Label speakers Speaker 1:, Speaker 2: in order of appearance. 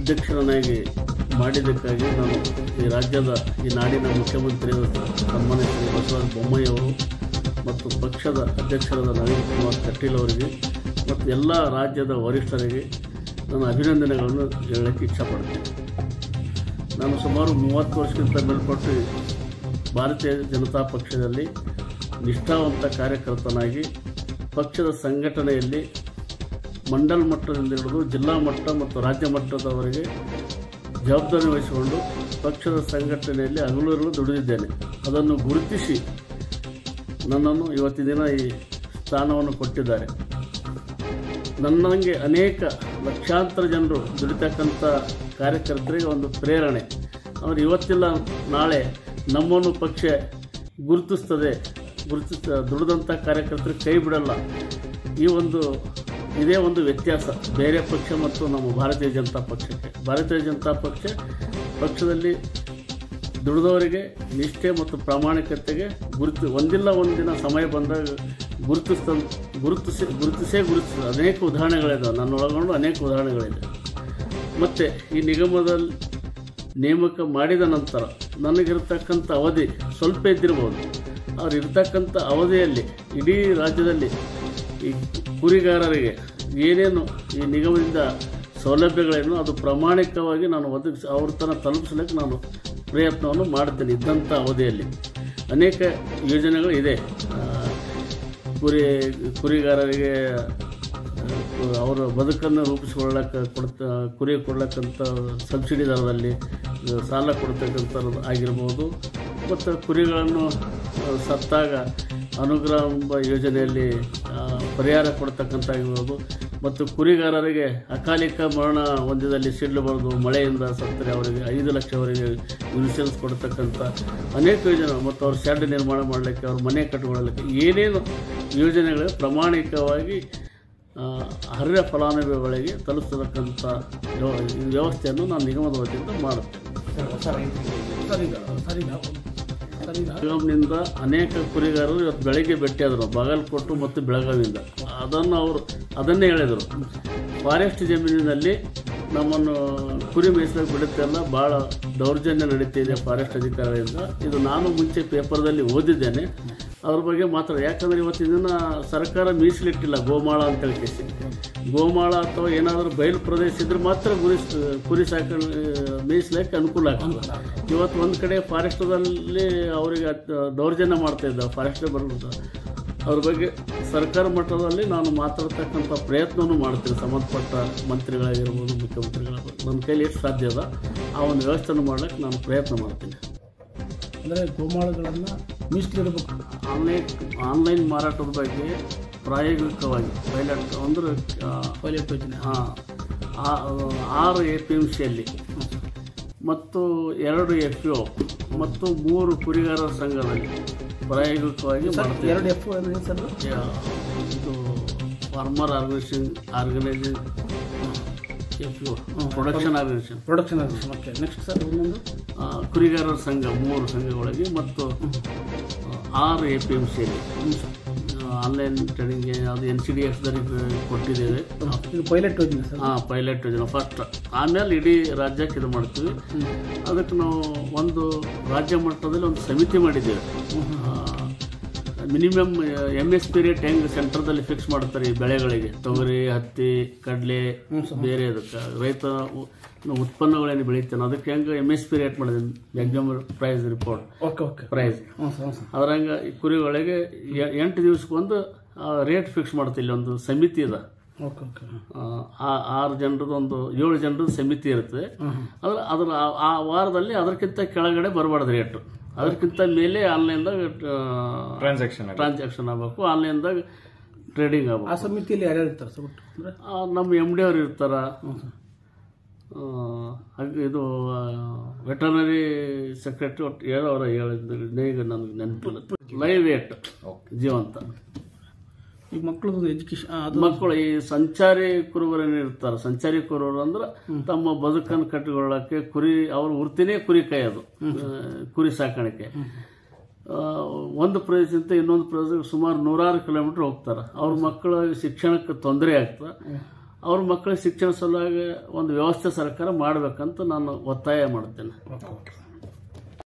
Speaker 1: ಅಧ್ಯಕ್ಷರನ್ನಾಗಿ ಮಾಡಿದ್ದಕ್ಕಾಗಿ ನಾನು ಈ ರಾಜ್ಯದ ಈ ನಾಡಿನ ಮುಖ್ಯಮಂತ್ರಿ ಸನ್ಮಾನ್ಯ ಶ್ರೀ ಬಸವರಾಜ ಬೊಮ್ಮಾಯಿ ಅವರು ಮತ್ತು ಪಕ್ಷದ ಅಧ್ಯಕ್ಷರಾದ ನಳಿನ್ ಕುಮಾರ್ ಕಟೀಲ್ ಅವರಿಗೆ ಮತ್ತು ಎಲ್ಲ ರಾಜ್ಯದ ವರಿಷ್ಠರಿಗೆ ನಾನು ಅಭಿನಂದನೆಗಳನ್ನು ಹೇಳಕ್ಕೆ ಇಚ್ಛಪಡ್ತೀನಿ ನಾನು ಸುಮಾರು ಮೂವತ್ತು ವರ್ಷಕ್ಕಿಂತ ಮೇಲ್ಪಟ್ಟು ಭಾರತೀಯ ಜನತಾ ಪಕ್ಷದಲ್ಲಿ ನಿಷ್ಠಾವಂತ ಕಾರ್ಯಕರ್ತನಾಗಿ ಪಕ್ಷದ ಸಂಘಟನೆಯಲ್ಲಿ ಮಂಡಲ್ ಮಟ್ಟದಿಂದ ಹಿಡಿದು ಜಿಲ್ಲಾ ಮಟ್ಟ ಮತ್ತು ರಾಜ್ಯ ಮಟ್ಟದವರೆಗೆ ಜವಾಬ್ದಾರಿ ವಹಿಸಿಕೊಂಡು ಪಕ್ಷದ ಸಂಘಟನೆಯಲ್ಲಿ ಹಗಲಿರುಳು ದುಡಿದಿದ್ದೇನೆ ಅದನ್ನು ಗುರುತಿಸಿ ನನ್ನನ್ನು ಇವತ್ತಿನ ದಿನ ಈ ಸ್ಥಾನವನ್ನು ಕೊಟ್ಟಿದ್ದಾರೆ ನನ್ನಂಗೆ ಅನೇಕ ಲಕ್ಷಾಂತರ ಜನರು ದುಡಿತಕ್ಕಂಥ ಕಾರ್ಯಕರ್ತರಿಗೆ ಒಂದು ಪ್ರೇರಣೆ ಅವರು ಇವತ್ತಿಲ್ಲ ನಾಳೆ ನಮ್ಮನ್ನು ಪಕ್ಷ ಗುರುತಿಸ್ತದೆ ಗುರುತಿಸ ದುಡಿದಂಥ ಕಾರ್ಯಕರ್ತರು ಕೈ ಬಿಡಲ್ಲ ಈ ಒಂದು ಇದೇ ಒಂದು ವ್ಯತ್ಯಾಸ ಬೇರೆ ಪಕ್ಷ ಮತ್ತು ನಮ್ಮ ಭಾರತೀಯ ಜನತಾ ಪಕ್ಷಕ್ಕೆ ಭಾರತೀಯ ಜನತಾ ಪಕ್ಷ ಪಕ್ಷದಲ್ಲಿ ದುಡಿದವರಿಗೆ ನಿಷ್ಠೆ ಮತ್ತು ಪ್ರಾಮಾಣಿಕತೆಗೆ ಗುರುತು ಒಂದಿಲ್ಲ ಒಂದಿನ ಸಮಯ ಬಂದಾಗ ಗುರುತಿಸ್ತ ಗುರುತಿಸಿ ಗುರುತಿಸೇ ಗುರುತಿಸ ಅನೇಕ ಉದಾಹರಣೆಗಳಿದ್ದಾವೆ ನನ್ನ ಒಳಗೊಂಡು ಅನೇಕ ಉದಾಹರಣೆಗಳಿದೆ ಮತ್ತು ಈ ನಿಗಮದಲ್ಲಿ ನೇಮಕ ಮಾಡಿದ ನಂತರ ನನಗಿರ್ತಕ್ಕಂಥ ಅವಧಿ ಸ್ವಲ್ಪ ಇದ್ದಿರ್ಬೋದು ಅವ್ರು ಇರ್ತಕ್ಕಂಥ ಅವಧಿಯಲ್ಲಿ ಇಡೀ ರಾಜ್ಯದಲ್ಲಿ ಈ ಕುರಿಗಾರರಿಗೆ ಏನೇನು ಈ ನಿಗಮದಿಂದ ಸೌಲಭ್ಯಗಳೇನು ಅದು ಪ್ರಾಮಾಣಿಕವಾಗಿ ನಾನು ಒದಗಿಸಿ ಅವ್ರ ತನಕ ತಲುಪಿಸಲಿಕ್ಕೆ ನಾನು ಪ್ರಯತ್ನವನ್ನು ಮಾಡ್ತೇನೆ ಇದ್ದಂಥ ಅವಧಿಯಲ್ಲಿ ಅನೇಕ ಯೋಜನೆಗಳು ಇದೆ ಆ, ಕುರಿ ಕುರಿಗಾರರಿಗೆ ಆ, ಅವರ ಬದುಕನ್ನು ರೂಪಿಸಿಕೊಳ್ಳಕ್ಕೆ ಕೊಡ್ತ ಕುರಿ ಕೊಡ್ಲಕ್ಕಂಥ ಸಬ್ಸಿಡಿ ದರದಲ್ಲಿ ಆ, ಸಾಲ ಕೊಡ್ತಕ್ಕಂಥದ್ದು ಆಗಿರ್ಬೋದು ಮತ್ತು ಕುರಿಗಳನ್ನು ಆ, ಸತ್ತಾಗ ಅನುಗ್ರಹ ಎಂಬ ಯೋಜನೆಯಲ್ಲಿ ಆ, ಪರಿಹಾರ ಕೊಡ್ತಕ್ಕಂಥ ಆಗಿರ್ಬೋದು ಮತ್ತು ಕುರಿಗಾರರಿಗೆ ಅಕಾಲಿಕ ಮರಣ ಹೊಂದಿದಲ್ಲಿ ಸಿಡ್ಲು ಬರೆದು ಮಳೆಯಿಂದ ಸತ್ತರೆ ಅವರಿಗೆ ಐದು ಲಕ್ಷವರೆಗೆ ಇನ್ಶೂರೆನ್ಸ್ ಕೊಡ್ತಕ್ಕಂಥ ಅನೇಕ ಯೋಜನೆ ಮತ್ತು ಅವ್ರ ಶೆಡ್ ನಿರ್ಮಾಣ ಮಾಡಲಿಕ್ಕೆ ಅವ್ರ ಮನೆ ಕಟ್ಟಿಕೊಳ್ಳಲಿಕ್ಕೆ ಏನೇನು ಯೋಜನೆಗಳು ಪ್ರಾಮಾಣಿಕವಾಗಿ ಆ, ಅರ್ಹ ಫಲಾನುಭವಿಗಳಿಗೆ ತಲುಪಿಸತಕ್ಕಂಥ ವ್ಯವ- ಈ ವ್ಯವಸ್ಥೆಯನ್ನು ನಾನು ನಿಗಮದ ವತಿಯಿಂದ ಮಾಡುತ್ತೇನೆ
Speaker 2: ಸರ್ ಈಗ ಸರ್ ಈಗ ಸರ್ ಈಗ
Speaker 1: ನಿಗಮದಿಂದ ಅನೇಕ ಕುರಿಗಾರರು ಇವತ್ತು ಬೆಳಗ್ಗೆ ಭೇಟಿಯಾದರು ಬಾಗಲಕೋಟು ಮತ್ತು ಬೆಳಗಾವಿಯಿಂದ ಅದನ್ನು ಅವರು ಅದನ್ನೇ ಹೇಳಿದರು ಫಾರೆಸ್ಟ್ ಜಮೀನಿನಲ್ಲಿ ನಮ್ಮನ್ನು ಕುರಿ ಮೇಯಿಸಲಿಕ್ಕೆ ಬಿಡುತ್ತೆಲ್ಲ ಭಾಳ ದೌರ್ಜನ್ಯ ನಡೀತಿದೆ ಫಾರೆಸ್ಟ್ ಅಧಿಕಾರಿಗಳಿಂದ ಇದು ನಾನು ಮುಂಚೆ ಪೇಪರ್ದಲ್ಲಿ ಓದಿದ್ದೇನೆ ಅದ್ರ ಬಗ್ಗೆ ಮಾತ್ರ ಯಾಕಂದರೆ ಇವತ್ತಿನ ದಿನ ಸರ್ಕಾರ ಮೀಸಲಿಟ್ಟಿಲ್ಲ ಗೋಮಾಳ ಅಂತ ಹೇಳ್ಕೇಸಿ ಗೋಮಾಳ ಅಥವಾ ಏನಾದರೂ ಬಯಲು ಪ್ರದೇಶ ಇದ್ರೆ ಮಾತ್ರ ಗುರಿ ಕುರಿ ಸಾಕಣೆ ಮೇಯಿಸ್ಲಿಕ್ಕೆ ಅನುಕೂಲ ಆಗ್ತದೆ ಇವತ್ತು ಒಂದು ಕಡೆ ಫಾರೆಸ್ಟದಲ್ಲಿ ಅವರಿಗೆ ಅತ್- ದೌರ್ಜನ್ಯ ಮಾಡ್ತಾ ಇದ್ದಾರೆ ಫಾರೆಸ್ಟ್ ಬರೋದು ಅವ್ರ ಬಗ್ಗೆ ಸರ್ಕಾರ ಮಟ್ಟದಲ್ಲಿ ನಾನು ಮಾತಾಡ್ತಕ್ಕಂಥ ಪ್ರಯತ್ನವನ್ನು ಮಾಡ್ತೀನಿ ಸಂಬಂಧಪಟ್ಟ ಮಂತ್ರಿಗಳಾಗಿರ್ಬೋದು ಮುಖ್ಯಮಂತ್ರಿಗಳಾಗಿರ್ಬೋದು ನನ್ನ ಕೈಲಿ ಎಷ್ಟು ಸಾಧ್ಯ ಅದ ಆ ಒಂದು ವ್ಯವಸ್ಥೆಯನ್ನು ಮಾಡ್ಲಿಕ್ಕೆ ನಾನು ಪ್ರಯತ್ನ ಮಾಡ್ತೀನಿ
Speaker 2: ಅಂದರೆ ಗೋಮಾಳಗಳನ್ನು ಮೀಸಲಿಡಬೇಕು
Speaker 1: ಆನ್ಲೈನ್ ಆನ್ಲೈನ್ ಮಾರಾಟದ ಬಗ್ಗೆ ಪ್ರಾಯೋಗಿಕವಾಗಿ ಪೈಲಟ್ ಅಂದ್ರೆ ಆ,
Speaker 2: ಪೈಲಟ್ ಯೋಜನೆ
Speaker 1: ಹಾಂ ಆರು ಎ ಪಿ ಎಮ್ ಸಿಯಲ್ಲಿ ಮತ್ತು ಎರಡು ಎಫ್ ಒ ಮತ್ತು ಮೂರು ಕುರಿಗಾರರ ಸಂಘದಲ್ಲಿ ಪ್ರಾಯೋಗಿಕವಾಗಿ ಮಾಡ್ತೀವಿ
Speaker 2: ಎರಡು ಎಫ್ ಏನು ಸರ್
Speaker 1: ಯಾ- ಇದು farmer organisation organisation F O production organisation
Speaker 2: production okay next sir ಇನ್ನೊಂದು
Speaker 1: ಆ, ಕುರಿಗಾರರ ಸಂಘ ಮೂರು ಸಂಘಗಳಿಗೆ ಮತ್ತು ಆ, ಆರು ಎ ಪಿ ಎಮ್ ಸಿಯಲ್ಲಿ ಆನ್ಲೈನ್ ಟ್ರೇಡಿಂಗ್ ಅದು ಎನ್ ಸಿ ಡಿ ಎಫ್ದರಿಗೆ ಕೊಟ್ಟಿದ್ದೇವೆ
Speaker 2: ಇದು ಪೈಲಟ್ ಯೋಜನೆ ಸರ್
Speaker 1: ಹಾಂ ಪೈಲಟ್ ಯೋಜನೆ ಫಸ್ಟ್ ಆಮೇಲೆ ಇಡೀ ರಾಜ್ಯಕ್ಕೆ ಇದು ಮಾಡ್ತೀವಿ ಅದಕ್ಕೆ ನಾವು ಒಂದು ರಾಜ್ಯ ಮಟ್ಟದಲ್ಲಿ ಒಂದು ಸಮಿತಿ ಮಾಡಿದ್ದೇವೆ minimum M S P rate ಹೆಂಗೆ ಸೆಂಟ್ರದಲ್ಲಿ ಫಿಕ್ಸ್ ಮಾಡ್ತಾರೆ ಈ ಬೆಳೆಗಳಿಗೆ ತೊಗರಿ ಹತ್ತಿ ಕಡಲೆ ಬೇರೆ ಅದಕ್ಕೆ ರೈತ ಉ- ಉತ್ಪನ್ನಗಳೇನು ಬೆಳಿತಾನೆ ಅದಕ್ಕೆ ಹೆಂಗೆ ಎಮ್ ಎಸ್ ಪಿ ರೇಟ್ ಮಾಡಿದ್ದೀನಿ exam price report
Speaker 2: okay okay
Speaker 1: price
Speaker 2: ಹ್ಞೂ ಸರ್ ಹ್ಞೂ ಸರ್
Speaker 1: ಅದ್ರಂಗೆ ಈ ಕುರಿಗಳಿಗೆ ಎ- ಎಂಟು ದಿವ್ಸಕ್ಕೊಂದು ರೇಟ್ ಫಿಕ್ಸ್ ಮಾಡ್ತಿಲ್ಲ ಒಂದು ಸಮಿತಿ ಇದೆ
Speaker 2: ಓಕೆ ಓಕೆ
Speaker 1: ಆ, ಆ- ಆರು ಜನರದ್ದು ಒಂದು ಏಳು ಜನರದ್ದು ಸಮಿತಿ ಇರ್ತದೆ ಅದ್ರ ಅದ್ರ ಆ- ಆ ವಾರದಲ್ಲಿ ಅದಕ್ಕಿಂತ ಕೆಳಗಡೆ ಬರಬಾರ್ದು ರೇಟು ಅದಕ್ಕಿಂತ ಮೇಲೆ ಆನ್ಲೈನ್ದಾಗ
Speaker 3: ಟ್ರಾನ್ಸಾಕ್ಷನ್
Speaker 1: ಟ್ರಾನ್ಸಾಕ್ಷನ್ ಆಗಬೇಕು ಆನ್ಲೈನ್ದಾಗ ಟ್ರೇಡಿಂಗ್
Speaker 2: ಆ
Speaker 1: ಆಗ್ಬೇಕು
Speaker 2: ಸಮಿತಿಯಲ್ಲಿ ಯಾರ್ಯಾರು ಇರ್ತಾರೆ ಸರ್ ಒಟ್ಟು ಅಂದರೆ
Speaker 1: ಆ, ನಮ್ಮ ಎಮ್ ಡಿ ಅವ್ರು ಇರ್ತಾರ ಆ, ಹಾಗೆ ಇದು ವೆಟರ್ನರಿ ಸೆಕ್ರೆಟರಿ ಒಟ್ಟು ಹೇಳೋರ ಹೇಳಿದ್ರು ಈಗ ನನಗೆ ನೆನಪಿಲ್ಲ ಲೈವ್ ವೇಟ್ ಜೀವಂತ
Speaker 2: ಈಗ ಮಕ್ಕಳದ್ದು ಎಜುಕೇಶನ್ ಅದು
Speaker 1: ಮಕ್ಕಳು ಈ ಸಂಚಾರಿ ಕುರುಬರೇನು ಇರ್ತಾರೆ ಸಂಚಾರಿ ಕುರುಬರು ಅಂದ್ರೆ ತಮ್ಮ ಬದುಕನ್ನು ಕಟ್ಟಿಕೊಳ್ಳಕ್ಕೆ ಕುರಿ ಅವ್ರ ವೃತ್ತಿನೇ ಕುರಿ ಕಾಯೋದು ಆ, ಕುರಿ ಸಾಕಾಣಿಕೆ ಆ, ಒಂದು ಪ್ರದೇಶದಿಂದ ಇನ್ನೊಂದು ಪ್ರದೇಶಕ್ಕೆ ಸುಮಾರು ನೂರಾರು ಕಿಲೋಮೀಟರ್ ಹೋಗ್ತಾರೆ ಅವ್ರ ಮಕ್ಕಳ ಶಿಕ್ಷಣಕ್ಕೆ ತೊಂದರೆ ಆಗ್ತದೆ ಅವ್ರ ಮಕ್ಕಳ ಶಿಕ್ಷಣ ಸಲುವಾಗಿ ಒಂದು ವ್ಯವಸ್ಥೆ ಸರ್ಕಾರ ಮಾಡಬೇಕಂತ ನಾನು ಒತ್ತಾಯ ಮಾಡ್ತೇನೆ
Speaker 2: ಓಕೆ ಓಕೆ